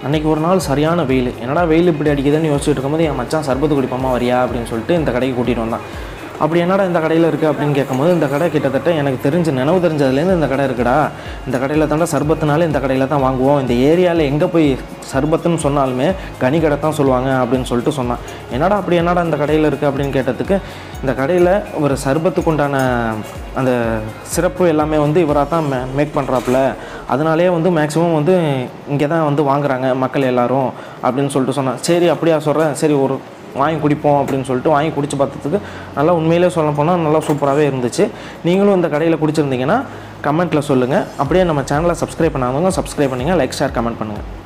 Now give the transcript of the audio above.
அன்றைக்கி ஒரு நாள் சரியான வெயில் என்னடா வெயில் இப்படி அடிக்குதுன்னு யோசிச்சுட்டு இருக்கும்போது என் மச்சான் சர்பத்து குடிப்போமா வரியா அப்படின்னு சொல்லிட்டு இந்த கடைக்கு கூட்டிகிட்டு வந்தான் அப்படி என்னடா இந்த கடையில் இருக்குது அப்படின்னு கேட்கும்போது இந்த கடை கிட்டத்தட்ட எனக்கு தெரிஞ்ச நினைவு தெரிஞ்சதுலேருந்து இந்த கடை இருக்குடா இந்த கடையில் தாண்டா சர்பத்துனாலே இந்த கடையில் தான் வாங்குவோம் இந்த ஏரியாவில் எங்கே போய் சர்பத்துன்னு சொன்னாலுமே கனி கடை தான் சொல்லுவாங்க அப்படின்னு சொல்லிட்டு சொன்னான் என்னடா அப்படி என்னடா இந்த கடையில் இருக்குது அப்படின்னு கேட்டதுக்கு இந்த கடையில் ஒரு சர்பத்துக்கு உண்டான அந்த சிறப்பு எல்லாமே வந்து இவராக தான் மே மேக் பண்ணுறாப்புல அதனாலே வந்து மேக்ஸிமம் வந்து இங்கே தான் வந்து வாங்குறாங்க மக்கள் எல்லாரும் அப்படின்னு சொல்லிட்டு சொன்னான் சரி அப்படியா சொல்கிறேன் சரி ஒரு வாங்கி குடிப்போம் அப்படின்னு சொல்லிட்டு வாங்கி குடிச்சு பார்த்ததுக்கு நல்லா உண்மையிலே சொல்ல போனால் நல்லா சூப்பராகவே இருந்துச்சு நீங்களும் இந்த கடையில் குடிச்சிருந்தீங்கன்னா கமெண்ட்டில் சொல்லுங்கள் அப்படியே நம்ம சேனலை சப்ஸ்கிரைப் பண்ணாதவங்க சப்ஸ்கிரைப் பண்ணுங்கள் லைக் ஷேர் கமெண்ட் பண்ணுங்கள்